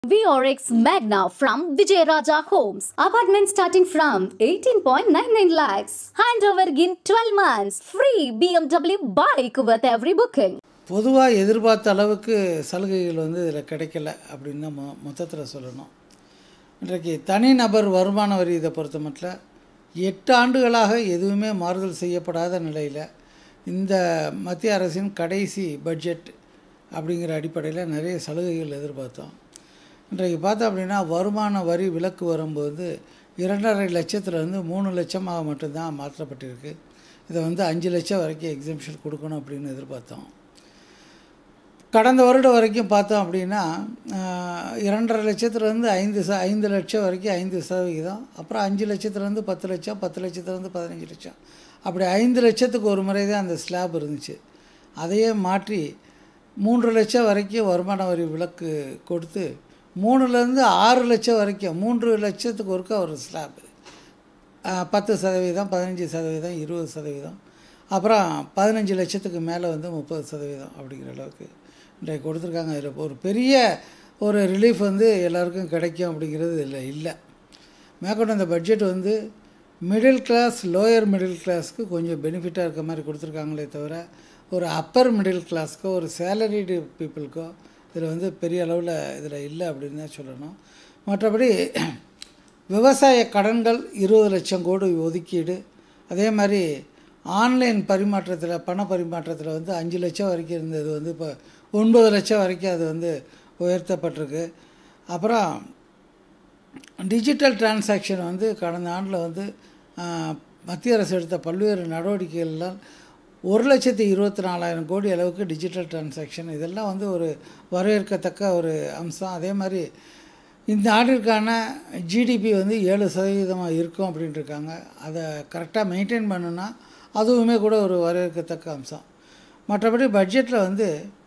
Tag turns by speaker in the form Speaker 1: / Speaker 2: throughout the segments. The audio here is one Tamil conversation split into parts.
Speaker 1: VRX Magna from Vijayaraja Homes. Apartment starting from 18.99 lakhs. Handover in 12 months. Free BMW bike with every booking.
Speaker 2: பொதுவாக எதிர்பார்த்த அளவுக்கு சலுகைகள் வந்து இதில் கிடைக்கல அப்படின்னு தான் மொ மொத்தத்தில் சொல்லணும் இன்றைக்கு தனிநபர் வருமான வரி இதை பொறுத்த மட்டும் எட்டு ஆண்டுகளாக எதுவுமே மாறுதல் செய்யப்படாத நிலையில் இந்த மத்திய அரசின் கடைசி பட்ஜெட் அப்படிங்கிற அடிப்படையில் நிறைய சலுகைகள் எதிர்பார்த்தோம் இன்றைக்கு பார்த்தோம் அப்படின்னா வருமான வரி விலக்கு வரும்போது இரண்டரை லட்சத்துலேருந்து மூணு லட்சமாக மட்டும்தான் மாற்றப்பட்டிருக்கு இதை வந்து அஞ்சு லட்சம் வரைக்கும் எக்ஸம்ஷன் கொடுக்கணும் அப்படின்னு எதிர்பார்த்தோம் கடந்த வருடம் வரைக்கும் பார்த்தோம் அப்படின்னா ஆஹ், இரண்டரை லட்சத்துலேருந்து ஐந்து ச ஐந்து லட்சம் வரைக்கும் ஐந்து சதவிகிதம் அப்புறம் அஞ்சு லட்சத்துலேருந்து பத்து லட்சம் பத்து லட்சத்துலேருந்து பதினஞ்சு லட்சம் அப்படி ஐந்து லட்சத்துக்கு ஒரு முறை தான் அந்த ஸ்லாப் இருந்துச்சு அதையே மாற்றி மூன்று லட்சம் வரைக்கும் வருமான வரி விலக்கு கொடுத்து மூணுலேருந்து ஆறு லட்சம் வரைக்கும் மூன்று லட்சத்துக்கு ஒருக்கா ஒரு ஸ்லாப் பத்து சதவீதம் பதினஞ்சு சதவீதம் இருபது சதவீதம் அப்புறம் பதினஞ்சு லட்சத்துக்கு மேலே வந்து முப்பது சதவீதம் அப்படிங்கிற அளவுக்கு இன்றைக்கு கொடுத்துருக்காங்க இதில் ஒரு பெரிய ஒரு ரிலீஃப் வந்து எல்லாருக்கும் கிடைக்கும் அப்படிங்கிறது இதில் இல்லை மேற்கொண்டு இந்த பட்ஜெட் வந்து மிடில் கிளாஸ் லோயர் மிடில் கிளாஸ்க்கு கொஞ்சம் பெனிஃபிட்டாக இருக்க மாதிரி கொடுத்துருக்காங்களே தவிர ஒரு அப்பர் மிடில் கிளாஸ்க்கோ ஒரு சேலரிடு பீப்புளுக்கோ இதில் வந்து பெரிய அளவில் இதில் இல்லை அப்படின்னு தான் சொல்லணும் மற்றபடி விவசாய கடன்கள் இருபது லட்சம் கோடி ஒதுக்கீடு அதே மாதிரி ஆன்லைன் பரிமாற்றத்தில் பண பரிமாற்றத்தில் வந்து அஞ்சு லட்சம் வரைக்கும் இருந்தது வந்து இப்போ ஒன்பது லட்சம் வரைக்கும் அது வந்து உயர்த்தப்பட்டிருக்கு அப்புறம் டிஜிட்டல் டிரான்சாக்ஷன் வந்து கடந்த ஆண்டில் வந்து ஆஹ், மத்திய அரசு எடுத்த பல்வேறு நடவடிக்கைகள்லாம் ஒரு லட்சத்தி இருபத்தி நாலாயிரம் கோடி அளவுக்கு டிஜிட்டல் டிரான்சாக்ஷன் இதெல்லாம் வந்து ஒரு வரவேற்கத்தக்க ஒரு அம்சம் அதே மாதிரி இந்த ஆண்டிற்கான ஜிடிபி வந்து ஏழு சதவீதமாக இருக்கும் அப்படின்ட்டு இருக்காங்க அதை கரெக்டாக மெயின்டைன் பண்ணுனா அதுவுமே கூட ஒரு வரவேற்கத்தக்க அம்சம் மற்றபடி பட்ஜெட்டில் வந்து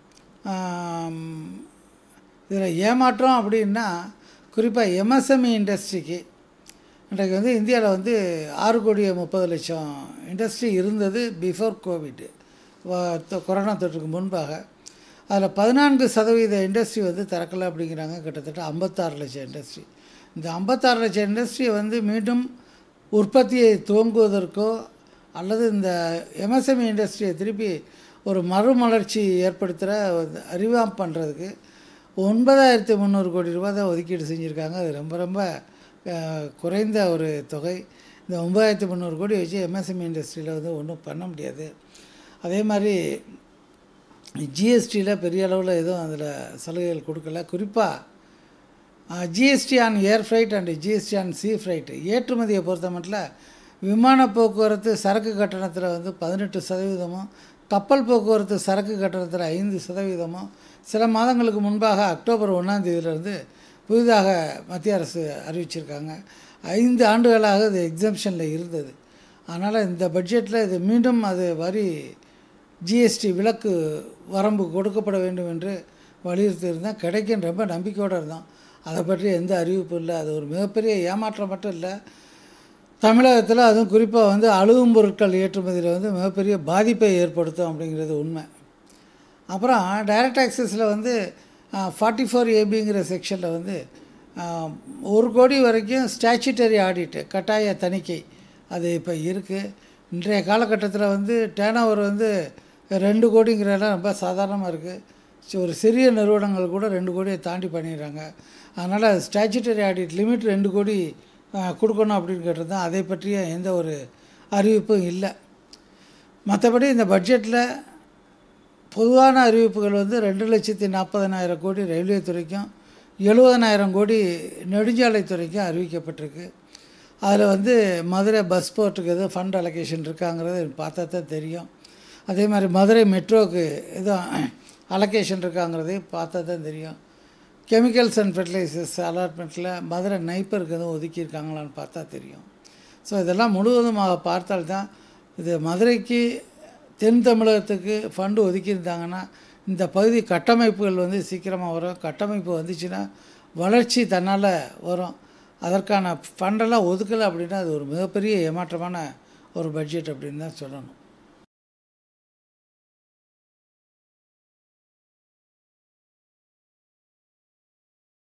Speaker 2: இதில் ஏமாற்றம் அப்படின்னா குறிப்பாக எம்எஸ்எம்இ இண்டஸ்ட்ரிக்கு இன்றைக்கு வந்து இந்தியாவில் வந்து ஆறு கோடியே முப்பது லட்சம் இண்டஸ்ட்ரி இருந்தது பிஃபோர் கோவிட் கொரோனா தொற்றுக்கு முன்பாக அதில் பதினான்கு சதவீத இண்டஸ்ட்ரி வந்து திறக்கலை அப்படிங்கிறாங்க கிட்டத்தட்ட ஐம்பத்தாறு லட்சம் இண்டஸ்ட்ரி இந்த ஐம்பத்தாறு லட்சம் இண்டஸ்ட்ரியை வந்து மீண்டும் உற்பத்தியை துவங்குவதற்கோ அல்லது இந்த எம்எஸ்எம்இ இண்டஸ்ட்ரியை திருப்பி ஒரு மறுமலர்ச்சி ஏற்படுத்துகிற அறிவாம் பண்ணுறதுக்கு ஒன்பதாயிரத்தி முந்நூறு கோடி ரூபா தான் ஒதுக்கீடு செஞ்சுருக்காங்க அது ரொம்ப ரொம்ப அஹ், குறைந்த ஒரு தொகை இந்த ஒன்பதாயிரத்தி முந்நூறு கோடி வச்சு எம்எஸ்எம்இ இண்டஸ்ட்ரியில் வந்து ஒன்றும் பண்ண முடியாது அதே மாதிரி ஜிஎஸ்டியில் பெரிய அளவில் எதுவும் அதில் சலுகைகள் கொடுக்கல குறிப்பாக GST on air freight and GST on sea freight ஏற்றுமதியை பொறுத்த மட்டும் விமான போக்குவரத்து சரக்கு கட்டணத்தில் வந்து பதினெட்டு சதவீதமும் கப்பல் போக்குவரத்து சரக்கு கட்டணத்தில் ஐந்து சதவீதமும் சில மாதங்களுக்கு முன்பாக அக்டோபர் ஒன்றாம் தேதியிலிருந்து புதிதாக மத்திய அரசு அறிவிச்சிருக்காங்க ஐந்து ஆண்டுகளாக இது எக்ஸம்ஷனில் இருந்தது அதனால் இந்த பட்ஜெட்டில் இது மீண்டும் அது வரி ஜிஎஸ்டி விலக்கு வரம்பு கொடுக்கப்பட வேண்டும் என்று வலியுறுத்தி இருந்தேன் கிடைக்கும் ரொம்ப நம்பிக்கையோடு இருந்தோம் அதை பற்றி எந்த அறிவிப்பும் இல்லை அது ஒரு மிகப்பெரிய ஏமாற்றம் மட்டும் இல்லை தமிழகத்தில் அதுவும் குறிப்பாக வந்து அழுகும் பொருட்கள் ஏற்றுமதியில் வந்து மிகப்பெரிய பாதிப்பை ஏற்படுத்தும் அப்படிங்கிறது உண்மை அப்புறம் டைரக்ட் ஆக்சஸில் வந்து ஃபார்ட்டி ஃபோர் ஏபிங்கிற செக்ஷனில் வந்து ஆஹ், ஒரு கோடி வரைக்கும் ஸ்டாச்சுட்டரி ஆடிட்டு கட்டாய தணிக்கை அது இப்போ இருக்குது இன்றைய காலகட்டத்தில் வந்து டேர்ன் வந்து ரெண்டு கோடிங்கிறதெல்லாம் ரொம்ப சாதாரணமாக இருக்குது ஒரு சிறிய நிறுவனங்கள் கூட ரெண்டு கோடியை தாண்டி பண்ணிடுறாங்க அதனால் ஸ்டாச்சுட்டரி ஆடிட் லிமிட் ரெண்டு கோடி ஆஹ், கொடுக்கணும் அப்படின்னு கேட்டிருந்தேன் அதை பற்றிய எந்த ஒரு அறிவிப்பும் இல்லை மற்றபடி இந்த பட்ஜெட்டில் பொதுவான அறிவிப்புகள் வந்து ரெண்டு லட்சத்தி நாற்பதனாயிரம் கோடி ரயில்வே துறைக்கும் எழுபதனாயிரம் கோடி நெடுஞ்சாலைத்துறைக்கும் அறிவிக்கப்பட்டிருக்கு அதில் வந்து மதுரை பஸ் போர்ட்டுக்கு எதுவும் ஃபண்ட் அலோகேஷன் இருக்காங்கிறது பார்த்தா தான் தெரியும் அதே மாதிரி மதுரை மெட்ரோவுக்கு எதுவும் அலோகேஷன் இருக்காங்கிறதையும் பார்த்தா தான் தெரியும் கெமிக்கல்ஸ் அண்ட் ஃபெர்டிலைசர்ஸ் அலாட்மெண்ட்டில் மதுரை நைப்பருக்கு எதுவும் ஒதுக்கியிருக்காங்களான்னு பார்த்தா தெரியும் ஸோ இதெல்லாம் முழுவதுமாக பார்த்தால்தான் இது மதுரைக்கு தென் தமிழகத்துக்கு ஃபண்டு ஒதுக்கியிருந்தாங்கன்னா இந்த பகுதி கட்டமைப்புகள் வந்து சீக்கிரமாக வரும் கட்டமைப்பு வந்துச்சுன்னா வளர்ச்சி தன்னால் வரும் அதற்கான ஃபண்டெல்லாம் ஒதுக்கலை அப்படின்னா அது ஒரு மிகப்பெரிய ஏமாற்றமான ஒரு பட்ஜெட் அப்படின்னு தான் சொல்லணும்